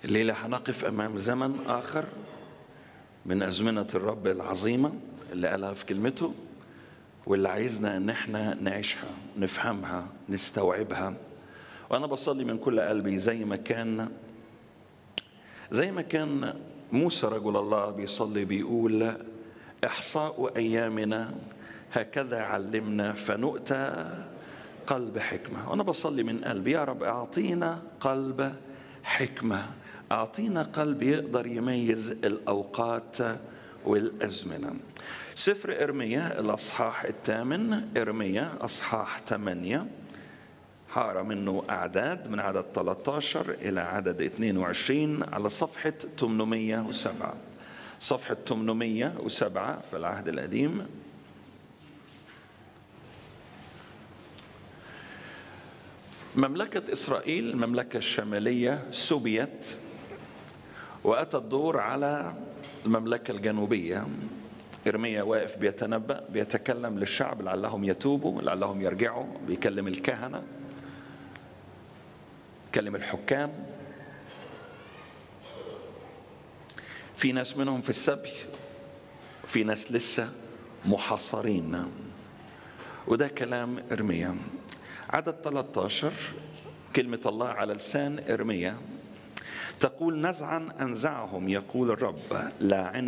الليلة هنقف أمام زمن آخر من أزمنة الرب العظيمة اللي قالها في كلمته واللي عايزنا إن احنا نعيشها نفهمها نستوعبها وأنا بصلي من كل قلبي زي ما كان زي ما كان موسى رجل الله بيصلي بيقول إحصاء أيامنا هكذا علمنا فنؤتى قلب حكمة وأنا بصلي من قلبي يا رب أعطينا قلب حكمة أعطينا قلب يقدر يميز الأوقات والأزمنة سفر إرميا الأصحاح الثامن إرميا أصحاح ثمانية هقرا منه أعداد من عدد 13 إلى عدد 22 على صفحة 807 صفحة 807 في العهد القديم مملكة إسرائيل المملكة الشمالية سبيت وأتى الدور على المملكة الجنوبية إرميا واقف بيتنبأ بيتكلم للشعب لعلهم يتوبوا لعلهم يرجعوا بيكلم الكهنة بيكلم الحكام في ناس منهم في السبي في ناس لسه محاصرين وده كلام إرميا عدد 13 كلمة الله على لسان إرميا تقول نزعا أنزعهم يقول الرب لاعنا